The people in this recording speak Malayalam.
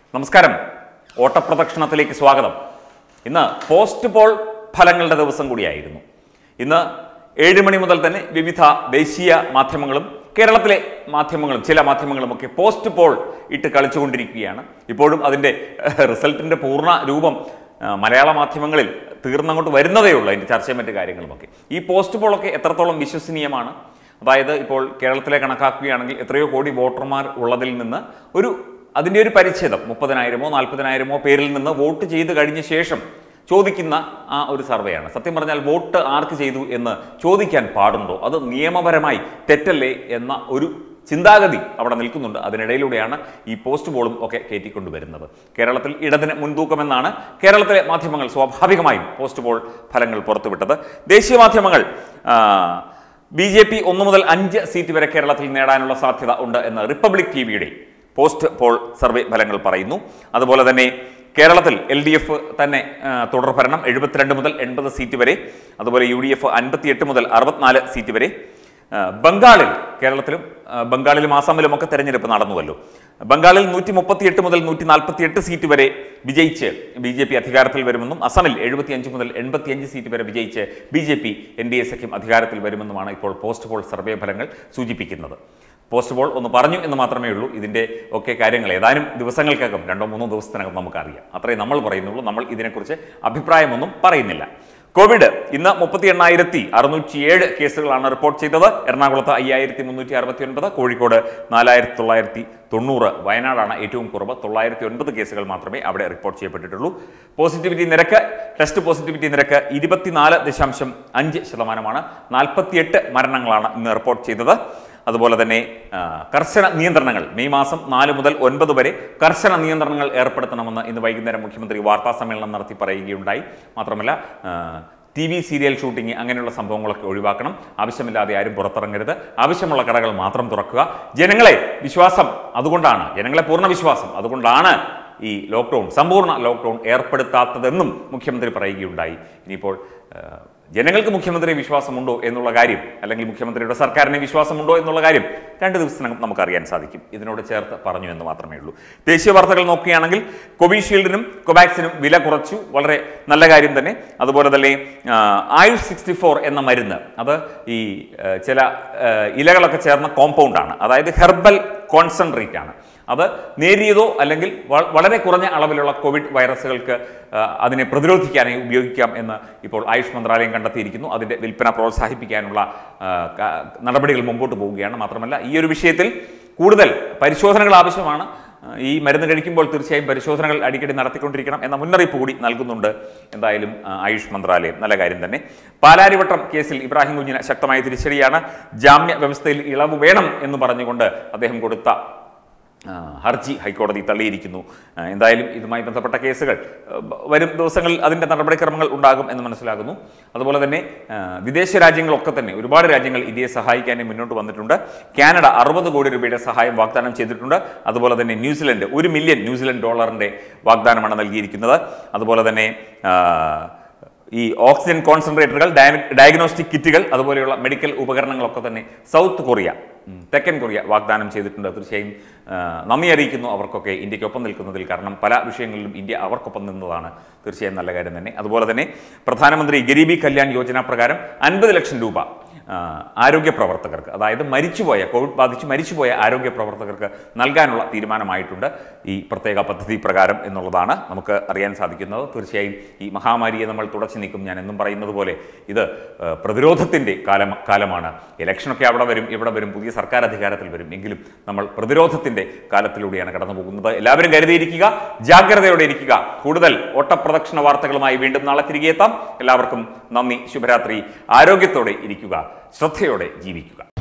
നമസ്കാരം ഓട്ടപ്രദക്ഷിണത്തിലേക്ക് സ്വാഗതം ഇന്ന് പോസ്റ്റ് പോൾ ഫലങ്ങളുടെ ദിവസം കൂടിയായിരുന്നു ഇന്ന് ഏഴ് മണി മുതൽ തന്നെ വിവിധ ദേശീയ മാധ്യമങ്ങളും കേരളത്തിലെ മാധ്യമങ്ങളും ചില മാധ്യമങ്ങളും ഒക്കെ പോസ്റ്റ് പോൾ ഇട്ട് കളിച്ചുകൊണ്ടിരിക്കുകയാണ് ഇപ്പോഴും അതിൻ്റെ റിസൾട്ടിൻ്റെ പൂർണ്ണ രൂപം ആ, മലയാള മാധ്യമങ്ങളിൽ തീർന്നങ്ങോട്ട് വരുന്നതേ ഉള്ളൂ അതിൻ്റെ ചർച്ചയും മറ്റു കാര്യങ്ങളുമൊക്കെ ഈ പോസ്റ്റ് പോളൊക്കെ എത്രത്തോളം വിശ്വസനീയമാണ് അതായത് ഇപ്പോൾ കേരളത്തിലെ കണക്കാക്കുകയാണെങ്കിൽ എത്രയോ കോടി വോട്ടർമാർ ഉള്ളതിൽ നിന്ന് ഒരു അതിൻ്റെ ഒരു പരിച്ഛേദം മുപ്പതിനായിരമോ നാൽപ്പതിനായിരമോ പേരിൽ നിന്ന് വോട്ട് ചെയ്ത് കഴിഞ്ഞ ശേഷം ചോദിക്കുന്ന ആ ഒരു സർവേയാണ് സത്യം പറഞ്ഞാൽ വോട്ട് ആർക്ക് ചെയ്തു എന്ന് ചോദിക്കാൻ പാടുണ്ടോ അത് നിയമപരമായി തെറ്റല്ലേ എന്ന ഒരു ചിന്താഗതി അവിടെ നിൽക്കുന്നുണ്ട് അതിനിടയിലൂടെയാണ് ഈ പോസ്റ്റ് പോളും ഒക്കെ കയറ്റിക്കൊണ്ടുവരുന്നത് കേരളത്തിൽ ഇടതിന് മുൻതൂക്കമെന്നാണ് കേരളത്തിലെ മാധ്യമങ്ങൾ സ്വാഭാവികമായും പോസ്റ്റ് പോൾ ഫലങ്ങൾ പുറത്തുവിട്ടത് ദേശീയ മാധ്യമങ്ങൾ ബി ജെ പി ഒന്ന് മുതൽ അഞ്ച് സീറ്റ് വരെ കേരളത്തിൽ നേടാനുള്ള സാധ്യത ഉണ്ട് എന്ന് റിപ്പബ്ലിക് ടി വിയുടെ പോസ്റ്റ് പോൾ സർവേ ഫലങ്ങൾ പറയുന്നു അതുപോലെ തന്നെ കേരളത്തിൽ എൽ ഡി എഫ് തന്നെ ആ, തുടർ ഭരണം എഴുപത്തിരണ്ട് മുതൽ എൺപത് സീറ്റ് വരെ അതുപോലെ യു ഡി എഫ് അൻപത്തിയെട്ട് മുതൽ അറുപത്തിനാല് സീറ്റ് വരെ ആ, ബംഗാളിൽ കേരളത്തിലും ആ, ബംഗാളിലും ആസാമിലും ഒക്കെ തെരഞ്ഞെടുപ്പ് നടന്നുവല്ലോ ബംഗാളിൽ നൂറ്റി മുപ്പത്തിയെട്ട് മുതൽ നൂറ്റി നാൽപ്പത്തിയെട്ട് സീറ്റ് വരെ വിജയിച്ച് ബി ജെ പി അധികാരത്തിൽ വരുമെന്നും അസമിൽ എഴുപത്തിയഞ്ച് മുതൽ എൺപത്തിയഞ്ച് സീറ്റ് വരെ വിജയിച്ച് B J P N D A സഖ്യം അധികാരത്തിൽ വരുമെന്നുമാണ് ഇപ്പോൾ പോസ്റ്റ് പോൾ സർവേ ഫലങ്ങൾ സൂചിപ്പിക്കുന്നത് പോസ്റ്റ് പോൾ ഒന്ന് പറഞ്ഞു എന്ന് മാത്രമേ ഉള്ളൂ ഇതിൻ്റെ ഒക്കെ കാര്യങ്ങൾ ഏതാനും ദിവസങ്ങൾക്കകം രണ്ടോ മൂന്നോ ദിവസത്തിനകം നമുക്കറിയാം അത്രേ നമ്മൾ പറയുന്നുള്ളൂ നമ്മൾ ഇതിനെക്കുറിച്ച് അഭിപ്രായമൊന്നും പറയുന്നില്ല കോവിഡ് ഇന്ന് മുപ്പത്തി എണ്ണായിരത്തി അറുന്നൂറ്റിയേഴ് കേസുകളാണ് റിപ്പോർട്ട് ചെയ്തത് എറണാകുളത്ത് അയ്യായിരത്തി മുന്നൂറ്റി അറുപത്തി ഒൻപത് കോഴിക്കോട് നാലായിരത്തി തൊള്ളായിരത്തി തൊണ്ണൂറ് വയനാടാണ് ഏറ്റവും കുറവ് തൊള്ളായിരത്തി ഒൻപത് കേസുകൾ മാത്രമേ അവിടെ റിപ്പോർട്ട് ചെയ്യപ്പെട്ടിട്ടുള്ളൂ പോസിറ്റിവിറ്റി നിരക്ക് ടെസ്റ്റ് പോസിറ്റിവിറ്റി നിരക്ക് ഇരുപത്തിനാല് ദശാംശം അഞ്ച് ശതമാനമാണ് നാൽപ്പത്തിയെട്ട് മരണങ്ങളാണ് ഇന്ന് റിപ്പോർട്ട് ചെയ്തത് അതുപോലെ തന്നെ ആ, കർശന നിയന്ത്രണങ്ങൾ മെയ് മാസം നാല് മുതൽ ഒൻപത് വരെ കർശന നിയന്ത്രണങ്ങൾ ഏർപ്പെടുത്തണമെന്ന് ഇന്ന് വൈകുന്നേരം മുഖ്യമന്ത്രി വാർത്താ സമ്മേളനം നടത്തി പറയുകയുണ്ടായി മാത്രമല്ല ടി വി സീരിയൽ ഷൂട്ടിംഗ് അങ്ങനെയുള്ള സംഭവങ്ങളൊക്കെ ഒഴിവാക്കണം ആവശ്യമില്ലാതെ ആരും പുറത്തിറങ്ങരുത് ആവശ്യമുള്ള കടകൾ മാത്രം തുറക്കുക ജനങ്ങളെ വിശ്വാസം അതുകൊണ്ടാണ് ജനങ്ങളെ പൂർണ്ണ വിശ്വാസം അതുകൊണ്ടാണ് ഈ ലോക്ക്ഡൗൺ സമ്പൂർണ്ണ ലോക്ക്ഡൗൺ ഏർപ്പെടുത്താത്തതെന്നും മുഖ്യമന്ത്രി പറയുകയുണ്ടായി ഇനിയിപ്പോൾ ആ, ജനങ്ങൾക്ക് മുഖ്യമന്ത്രിയെ വിശ്വാസമുണ്ടോ എന്നുള്ള കാര്യം അല്ലെങ്കിൽ മുഖ്യമന്ത്രിയുടെ സർക്കാരിനെ വിശ്വാസമുണ്ടോ എന്നുള്ള കാര്യം രണ്ട് ദിവസത്തിനകം നമുക്കറിയാൻ സാധിക്കും ഇതിനോട് ചേർത്ത് പറഞ്ഞു എന്ന് മാത്രമേ ഉള്ളൂ ദേശീയ വാർത്തകൾ നോക്കുകയാണെങ്കിൽ കോവിഷീൽഡിനും കൊവാക്സിനും വില കുറച്ചു വളരെ നല്ല കാര്യം തന്നെ അതുപോലെ തന്നെ ആ, ആയുഷ് സിക്സ്റ്റി ഫോർ എന്ന മരുന്ന് അത് ഈ ആ, ചില ആ, ഇലകളൊക്കെ ചേർന്ന കോമ്പൗണ്ടാണ് അതായത് ഹെർബൽ കോൺസെൻട്രേറ്റ് ആണ് അത് നേരിയതോ അല്ലെങ്കിൽ വ- വളരെ കുറഞ്ഞ അളവിലുള്ള കോവിഡ് വൈറസുകൾക്ക് ആ, അതിനെ പ്രതിരോധിക്കാനായി ഉപയോഗിക്കാം എന്ന് ഇപ്പോൾ ആയുഷ് മന്ത്രാലയം കണ്ടെത്തിയിരിക്കുന്നു അതിൻ്റെ വിൽപ്പന പ്രോത്സാഹിപ്പിക്കാനുള്ള ആ, ക- നടപടികൾ മുമ്പോട്ട് പോവുകയാണ് മാത്രമല്ല ഈ ഒരു വിഷയത്തിൽ കൂടുതൽ പരിശോധനകൾ ആവശ്യമാണ് ആ, ഈ മരുന്ന് കഴിക്കുമ്പോൾ തീർച്ചയായും പരിശോധനകൾ അടിക്കടി നടത്തിക്കൊണ്ടിരിക്കണം എന്ന മുന്നറിയിപ്പ് കൂടി നൽകുന്നുണ്ട് എന്തായാലും ആ, ആയുഷ് മന്ത്രാലയം നല്ല കാര്യം തന്നെ പാലാരിവട്ടം കേസിൽ ഇബ്രാഹിം കുഞ്ഞിന് ശക്തമായ തിരിച്ചടിയാണ് ജാമ്യ വ്യവസ്ഥയിൽ ഇളവ് വേണം എന്ന് പറഞ്ഞുകൊണ്ട് അദ്ദേഹം കൊടുത്ത ആ, ഹർജി ഹൈക്കോടതി തള്ളിയിരിക്കുന്നു ആ, എന്തായാലും ഇതുമായി ബന്ധപ്പെട്ട കേസുകൾ ആ, ബ- വരും ദിവസങ്ങളിൽ അതിൻ്റെ നടപടിക്രമങ്ങൾ ഉണ്ടാകും എന്ന് മനസ്സിലാകുന്നു അതുപോലെ തന്നെ ആ, വിദേശ രാജ്യങ്ങളൊക്കെ തന്നെ ഒരുപാട് രാജ്യങ്ങൾ ഇന്ത്യയെ സഹായിക്കാനും മുന്നോട്ട് വന്നിട്ടുണ്ട് കാനഡ അറുപത് കോടി രൂപയുടെ സഹായം വാഗ്ദാനം ചെയ്തിട്ടുണ്ട് അതുപോലെ തന്നെ ന്യൂസിലൻഡ് ഒരു മില്യൺ ന്യൂസിലൻഡ് ഡോളറിൻ്റെ വാഗ്ദാനമാണ് നൽകിയിരിക്കുന്നത് അതുപോലെ തന്നെ ആ, ഈ ഓക്സിജൻ കോൺസെൻട്രേറ്ററുകൾ ഡയ- ഡയഗ്നോസ്റ്റിക് കിറ്റുകൾ അതുപോലെയുള്ള മെഡിക്കൽ ഉപകരണങ്ങളൊക്കെ തന്നെ സൗത്ത് കൊറിയ ഉം, തെക്കൻ കൊറിയ വാഗ്ദാനം ചെയ്തിട്ടുണ്ട് തീർച്ചയായും ആ, നന്ദി അറിയിക്കുന്നു അവർക്കൊക്കെ ഇന്ത്യക്കൊപ്പം നിൽക്കുന്നതിൽ കാരണം പല വിഷയങ്ങളിലും ഇന്ത്യ അവർക്കൊപ്പം നിന്നതാണ് തീർച്ചയായും നല്ല കാര്യം തന്നെ അതുപോലെ തന്നെ പ്രധാനമന്ത്രി ഗരീബി കല്യാൺ യോജന പ്രകാരം അൻപത് ലക്ഷം രൂപ ആ, ആരോഗ്യ പ്രവർത്തകർക്ക് അതായത് മരിച്ചുപോയ കോവിഡ് ബാധിച്ച് മരിച്ചുപോയ ആരോഗ്യ പ്രവർത്തകർക്ക് നൽകാനുള്ള തീരുമാനമായിട്ടുണ്ട് ഈ പ്രത്യേക പദ്ധതി പ്രകാരം എന്നുള്ളതാണ് നമുക്ക് അറിയാൻ സാധിക്കുന്നത് തീർച്ചയായും ഈ മഹാമാരിയെ നമ്മൾ തുടച്ചു നീക്കും ഞാൻ എന്നും പറയുന്നത് പോലെ ഇത് ആ, പ്രതിരോധത്തിൻ്റെ കാലം കാലമാണ് ഇലക്ഷനൊക്കെ അവിടെ വരും ഇവിടെ വരും പുതിയ സർക്കാർ അധികാരത്തിൽ വരും എങ്കിലും നമ്മൾ പ്രതിരോധത്തിൻ്റെ കാലത്തിലൂടെയാണ് കടന്നു പോകുന്നത് എല്ലാവരും കരുതിയിരിക്കുക ജാഗ്രതയോടെ ഇരിക്കുക കൂടുതൽ ഓട്ടപ്രദക്ഷിണ വാർത്തകളുമായി വീണ്ടും നാളെ തിരികെ എത്താം എല്ലാവർക്കും നന്ദി ശുഭരാത്രി ആരോഗ്യത്തോടെ ഇരിക്കുക ശ്രദ്ധയോടെ ജീവിക്കുക